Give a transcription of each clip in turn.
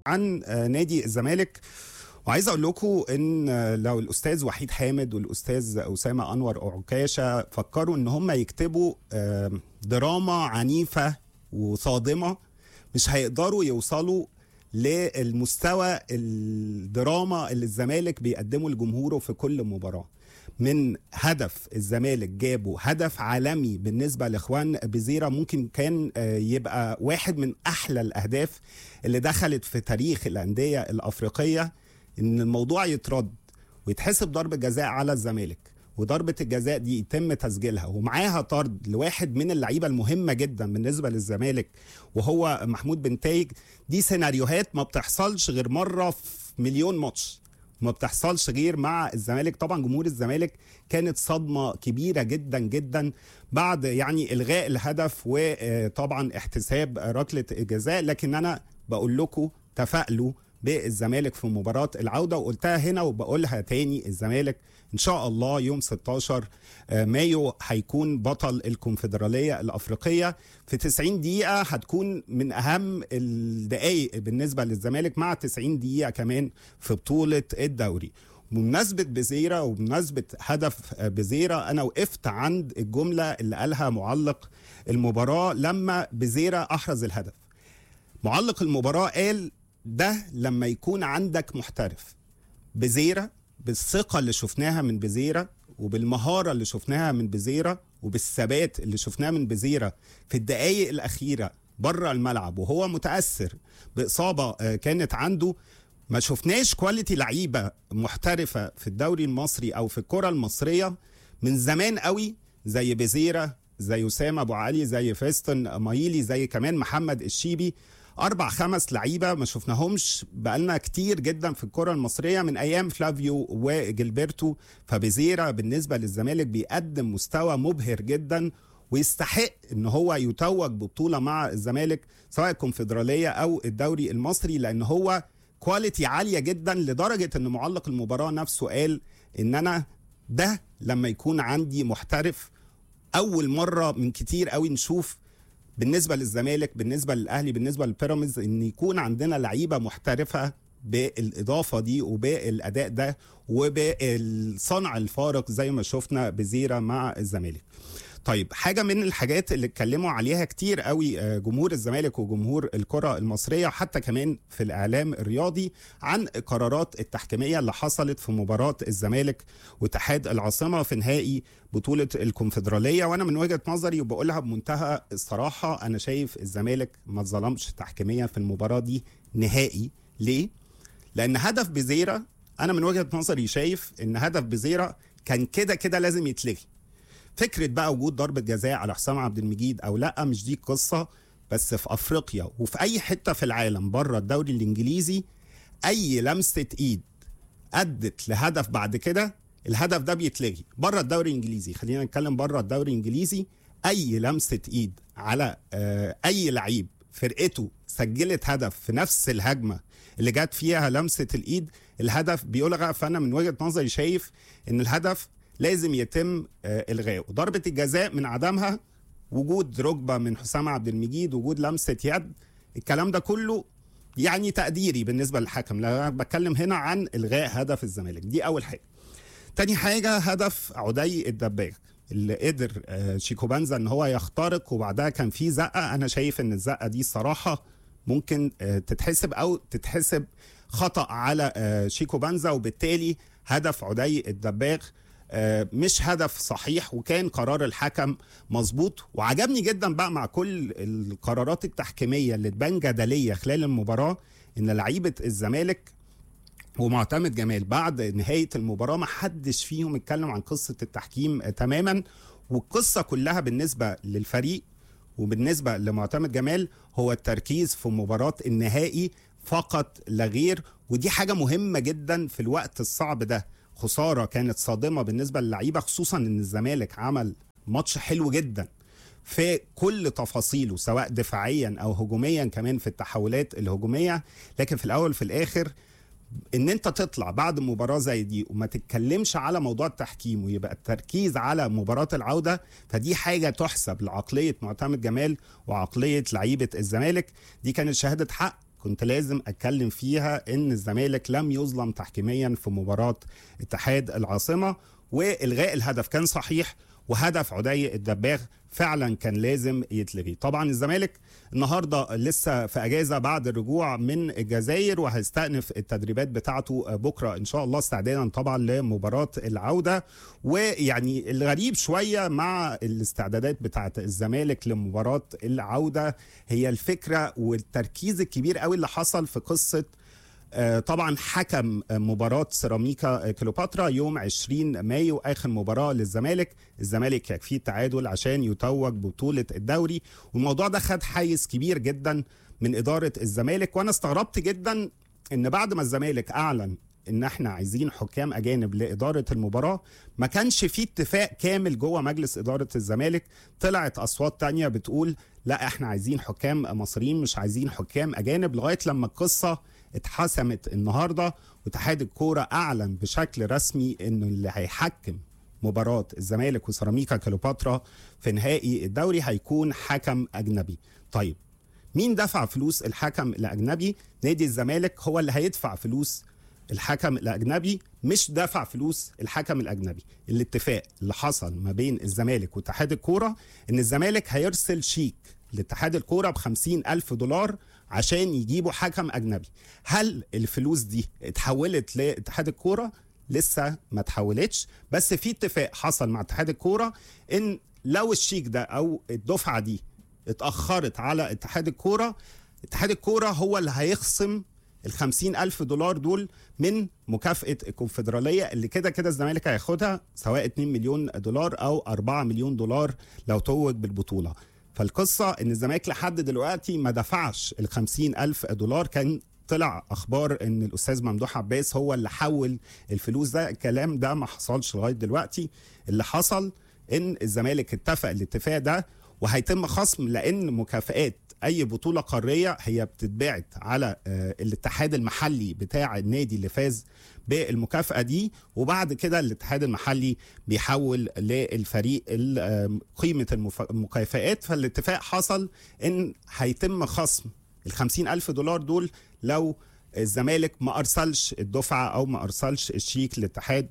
عن آه، نادي الزمالك وعايز اقول لكم ان آه، لو الاستاذ وحيد حامد والاستاذ اسامه انور عكاشه فكروا ان هم يكتبوا آه، دراما عنيفه وصادمه مش هيقدروا يوصلوا للمستوى الدراما اللي الزمالك بيقدمه لجمهوره في كل مباراه من هدف الزمالك جابه هدف عالمي بالنسبة لإخوان بزيرة ممكن كان آه، يبقى واحد من أحلى الأهداف اللي دخلت في تاريخ الأندية الأفريقية إن الموضوع يترد ويتحسب ضربة جزاء على الزمالك وضربة الجزاء دي يتم تسجيلها ومعاها طرد لواحد من اللعيبة المهمة جدا بالنسبة للزمالك وهو محمود بن تايج دي سيناريوهات ما بتحصلش غير مرة في مليون ماتش ما بتحصلش غير مع الزمالك طبعا جمهور الزمالك كانت صدمه كبيره جدا جدا بعد يعني الغاء الهدف وطبعا احتساب ركله الجزاء لكن انا بقول لكم تفائلوا بالزمالك في مباراة العودة وقلتها هنا وبقولها تاني الزمالك إن شاء الله يوم 16 مايو هيكون بطل الكونفدرالية الأفريقية في 90 دقيقة هتكون من أهم الدقايق بالنسبة للزمالك مع 90 دقيقة كمان في بطولة الدوري بمناسبة بزيرة وبمناسبة هدف بزيرة أنا وقفت عند الجملة اللي قالها معلق المباراة لما بزيرة أحرز الهدف معلق المباراة قال ده لما يكون عندك محترف بزيرة بالثقة اللي شفناها من بزيرة وبالمهارة اللي شفناها من بزيرة وبالثبات اللي شفناه من بزيرة في الدقايق الأخيرة بره الملعب وهو متأثر بإصابة آه، كانت عنده ما شفناش كواليتي لعيبة محترفة في الدوري المصري أو في الكرة المصرية من زمان قوي زي بزيرة زي أسامة أبو علي زي فيستون مايلي زي كمان محمد الشيبي اربع خمس لعيبه ما شفناهمش بقالنا كتير جدا في الكره المصريه من ايام فلافيو وجilberto فبزيرا بالنسبه للزمالك بيقدم مستوى مبهر جدا ويستحق ان هو يتوج ببطوله مع الزمالك سواء الكونفدراليه او الدوري المصري لان هو كواليتي عاليه جدا لدرجه ان معلق المباراه نفسه قال ان انا ده لما يكون عندي محترف اول مره من كتير قوي نشوف بالنسبه للزمالك بالنسبه للاهلي بالنسبه للبيراميدز ان يكون عندنا لعيبه محترفه بالاضافه دي وبالاداء ده وبالصنع الفارق زي ما شفنا بزيره مع الزمالك طيب حاجه من الحاجات اللي اتكلموا عليها كتير قوي آه، جمهور الزمالك وجمهور الكره المصريه حتى كمان في الاعلام الرياضي عن القرارات التحكيميه اللي حصلت في مباراه الزمالك واتحاد العاصمه في نهائي بطوله الكونفدراليه وانا من وجهه نظري وبقولها بمنتهى الصراحه انا شايف الزمالك ما اتظلمش تحكيميا في المباراه دي نهائي ليه؟ لان هدف بزيره انا من وجهه نظري شايف ان هدف بزيره كان كده كده لازم يتلغي فكره بقى وجود ضربه جزاء على حسام عبد المجيد او لا مش دي القصه بس في افريقيا وفي اي حته في العالم بره الدوري الانجليزي اي لمسه ايد ادت لهدف بعد كده الهدف ده بيتلغي بره الدوري الانجليزي خلينا نتكلم بره الدوري الانجليزي اي لمسه ايد على آه، اي لعيب فرقته سجلت هدف في نفس الهجمه اللي جت فيها لمسه الايد الهدف بيلغى فانا من وجهه نظري شايف ان الهدف لازم يتم آه، الغائه ضربه الجزاء من عدمها وجود ركبه من حسام عبد المجيد وجود لمسه يد الكلام ده كله يعني تقديري بالنسبه للحكم لا أنا بتكلم هنا عن الغاء هدف الزمالك دي اول حاجه تاني حاجه هدف عدي الدباغ اللي قدر آه، شيكو بانزا ان هو يخترق وبعدها كان في زقه انا شايف ان الزقه دي صراحه ممكن آه، تتحسب او تتحسب خطا على آه، شيكو بانزا وبالتالي هدف عدي الدباغ آه، مش هدف صحيح وكان قرار الحكم مظبوط وعجبني جدا بقى مع كل القرارات التحكيميه اللي تبان جدليه خلال المباراه ان لعيبه الزمالك ومعتمد جمال بعد نهايه المباراه ما حدش فيهم اتكلم عن قصه التحكيم آه، تماما والقصه كلها بالنسبه للفريق وبالنسبه لمعتمد جمال هو التركيز في مباراه النهائي فقط لا غير ودي حاجه مهمه جدا في الوقت الصعب ده خساره كانت صادمه بالنسبه للعيبه خصوصا ان الزمالك عمل ماتش حلو جدا في كل تفاصيله سواء دفاعيا او هجوميا كمان في التحولات الهجوميه لكن في الاول في الاخر ان انت تطلع بعد مباراه زي دي وما تتكلمش على موضوع التحكيم ويبقى التركيز على مباراه العوده فدي حاجه تحسب لعقليه معتمد جمال وعقليه لعيبه الزمالك دي كانت شهاده حق كنت لازم اتكلم فيها ان الزمالك لم يظلم تحكيميا في مباراه اتحاد العاصمه والغاء الهدف كان صحيح وهدف عدي الدباغ فعلا كان لازم يتلغي طبعا الزمالك النهارده لسه في اجازه بعد الرجوع من الجزائر وهيستأنف التدريبات بتاعته بكره ان شاء الله استعدادا طبعا لمباراه العوده ويعني الغريب شويه مع الاستعدادات بتاعه الزمالك لمباراه العوده هي الفكره والتركيز الكبير قوي اللي حصل في قصه طبعا حكم مباراة سيراميكا كليوباترا يوم 20 مايو آخر مباراة للزمالك الزمالك يكفيه التعادل عشان يتوج ببطولة الدوري والموضوع ده خد حيز كبير جدا من إدارة الزمالك وأنا استغربت جدا إن بعد ما الزمالك أعلن ان احنا عايزين حكام اجانب لاداره المباراه ما كانش في اتفاق كامل جوه مجلس اداره الزمالك طلعت اصوات تانية بتقول لا احنا عايزين حكام مصريين مش عايزين حكام اجانب لغايه لما القصه اتحسمت النهارده واتحاد الكوره اعلن بشكل رسمي انه اللي هيحكم مباراه الزمالك وسيراميكا كليوباترا في نهائي الدوري هيكون حكم اجنبي طيب مين دفع فلوس الحكم الاجنبي نادي الزمالك هو اللي هيدفع فلوس الحكم الاجنبي مش دفع فلوس الحكم الاجنبي الاتفاق اللي حصل ما بين الزمالك واتحاد الكوره ان الزمالك هيرسل شيك لاتحاد الكوره ب ألف دولار عشان يجيبوا حكم اجنبي هل الفلوس دي اتحولت لاتحاد الكوره لسه ما اتحولتش بس في اتفاق حصل مع اتحاد الكوره ان لو الشيك ده او الدفعه دي اتاخرت على اتحاد الكوره اتحاد الكوره هو اللي هيخصم ال ألف دولار دول من مكافأة الكونفدرالية اللي كده كده الزمالك هياخدها سواء 2 مليون دولار أو 4 مليون دولار لو توج بالبطولة فالقصة إن الزمالك لحد دلوقتي ما دفعش ال ألف دولار كان طلع اخبار ان الاستاذ ممدوح عباس هو اللي حول الفلوس ده الكلام ده ما حصلش لغايه دلوقتي اللي حصل ان الزمالك اتفق الاتفاق ده وهيتم خصم لان مكافئات اي بطوله قاريه هي بتتبعت على الاتحاد المحلي بتاع النادي اللي فاز بالمكافاه دي وبعد كده الاتحاد المحلي بيحول للفريق قيمه المكافئات فالاتفاق حصل ان هيتم خصم ال ألف دولار دول لو الزمالك ما ارسلش الدفعه او ما ارسلش الشيك للاتحاد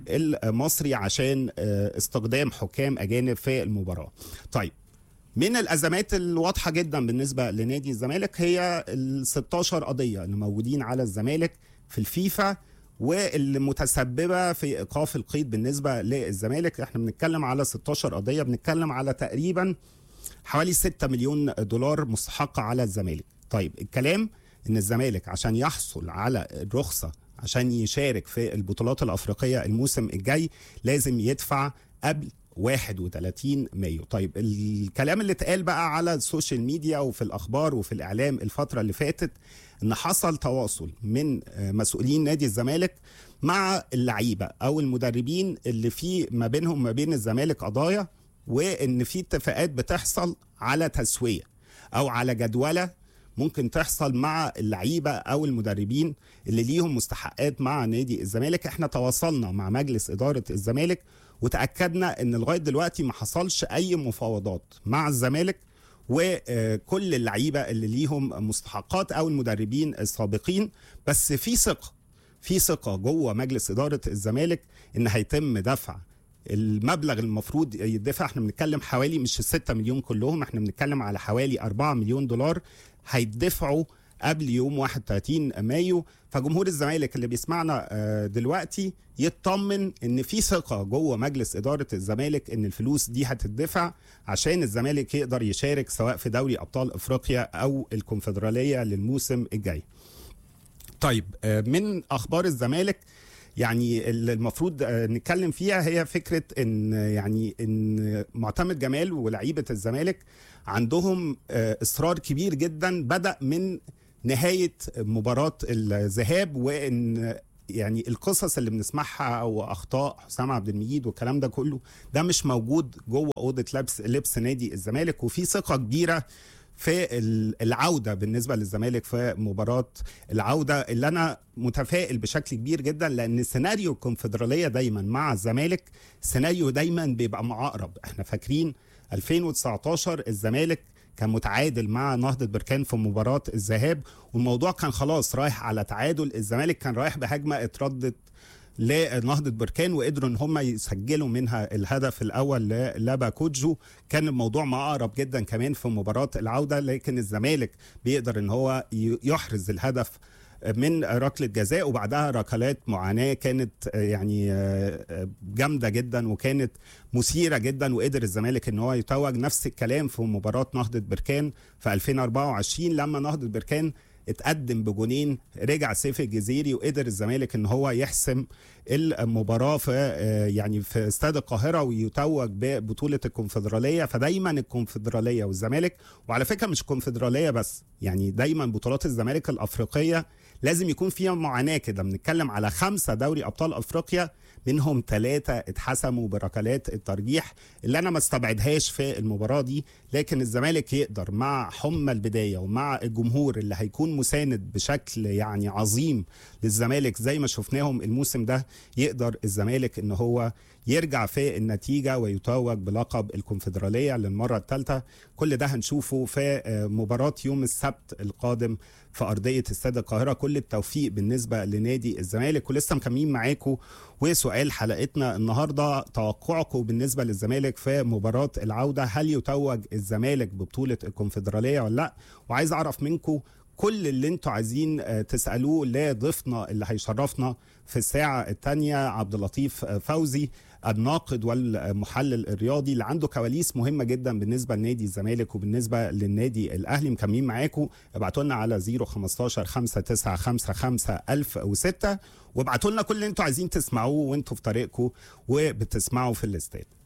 المصري عشان استخدام حكام اجانب في المباراه. طيب من الازمات الواضحه جدا بالنسبه لنادي الزمالك هي ال 16 قضيه اللي موجودين على الزمالك في الفيفا واللي متسببه في ايقاف القيد بالنسبه للزمالك احنا بنتكلم على 16 قضيه بنتكلم على تقريبا حوالي 6 مليون دولار مستحقه على الزمالك طيب الكلام ان الزمالك عشان يحصل على الرخصه عشان يشارك في البطولات الافريقيه الموسم الجاي لازم يدفع قبل 31 مايو طيب الكلام اللي اتقال بقى على السوشيال ميديا وفي الاخبار وفي الاعلام الفتره اللي فاتت ان حصل تواصل من مسؤولين نادي الزمالك مع اللعيبه او المدربين اللي في ما بينهم ما بين الزمالك قضايا وان في اتفاقات بتحصل على تسويه او على جدوله ممكن تحصل مع اللعيبه او المدربين اللي ليهم مستحقات مع نادي الزمالك احنا تواصلنا مع مجلس اداره الزمالك وتاكدنا ان لغايه دلوقتي ما حصلش اي مفاوضات مع الزمالك وكل اللعيبه اللي ليهم مستحقات او المدربين السابقين بس في ثقه في ثقه جوه مجلس اداره الزمالك ان هيتم دفع المبلغ المفروض يدفع احنا بنتكلم حوالي مش 6 مليون كلهم احنا بنتكلم على حوالي 4 مليون دولار هيدفعوا قبل يوم 31 مايو فجمهور الزمالك اللي بيسمعنا دلوقتي يطمن ان في ثقه جوه مجلس اداره الزمالك ان الفلوس دي هتدفع عشان الزمالك يقدر يشارك سواء في دوري ابطال افريقيا او الكونفدراليه للموسم الجاي. طيب من اخبار الزمالك يعني المفروض نتكلم فيها هي فكره ان يعني ان معتمد جمال ولاعيبه الزمالك عندهم اصرار كبير جدا بدا من نهايه مباراه الذهاب وان يعني القصص اللي بنسمعها او اخطاء حسام عبد المجيد والكلام ده كله ده مش موجود جوه اوضه لبس لبس نادي الزمالك وفي ثقه كبيره في العوده بالنسبه للزمالك في مباراه العوده اللي انا متفائل بشكل كبير جدا لان سيناريو الكونفدراليه دايما مع الزمالك سيناريو دايما بيبقى معقرب احنا فاكرين 2019 الزمالك كان متعادل مع نهضه بركان في مباراه الذهاب والموضوع كان خلاص رايح على تعادل الزمالك كان رايح بهجمه اتردت لنهضة بركان وقدروا ان هم يسجلوا منها الهدف الاول للابا كوجو كان الموضوع مقرب جدا كمان في مباراة العودة لكن الزمالك بيقدر ان هو يحرز الهدف من ركلة جزاء وبعدها ركلات معاناة كانت يعني جامدة جدا وكانت مثيرة جدا وقدر الزمالك ان هو يتوج نفس الكلام في مباراة نهضة بركان في 2024 لما نهضة بركان اتقدم بجونين رجع سيف الجزيري وقدر الزمالك ان هو يحسم المباراه في يعني في استاد القاهره ويتوج ببطوله الكونفدراليه فدايما الكونفدراليه والزمالك وعلى فكره مش الكونفدراليه بس يعني دايما بطولات الزمالك الافريقيه لازم يكون فيها معاناه كده بنتكلم على خمسه دوري ابطال افريقيا منهم ثلاثة اتحسموا بركلات الترجيح اللي أنا ما استبعدهاش في المباراة دي لكن الزمالك يقدر مع حمى البداية ومع الجمهور اللي هيكون مساند بشكل يعني عظيم للزمالك زي ما شفناهم الموسم ده يقدر الزمالك ان هو يرجع في النتيجة ويتوج بلقب الكونفدرالية للمرة الثالثة كل ده هنشوفه في مباراة يوم السبت القادم في أرضية استاد القاهرة كل التوفيق بالنسبة لنادي الزمالك ولسه مكملين معاكم وسؤال حلقتنا النهارده توقعكم بالنسبة للزمالك في مباراة العودة هل يتوج الزمالك ببطولة الكونفدرالية ولا لا وعايز أعرف منكم كل اللي انتوا عايزين تسالوه لضيفنا اللي هيشرفنا في الساعه الثانيه عبد اللطيف فوزي الناقد والمحلل الرياضي اللي عنده كواليس مهمه جدا بالنسبه لنادي الزمالك وبالنسبه للنادي الاهلي مكملين معاكم ابعتوا لنا على 015 5955 1006 وابعتوا لنا كل اللي انتوا عايزين تسمعوه وانتوا في طريقكم وبتسمعوا في الاستاد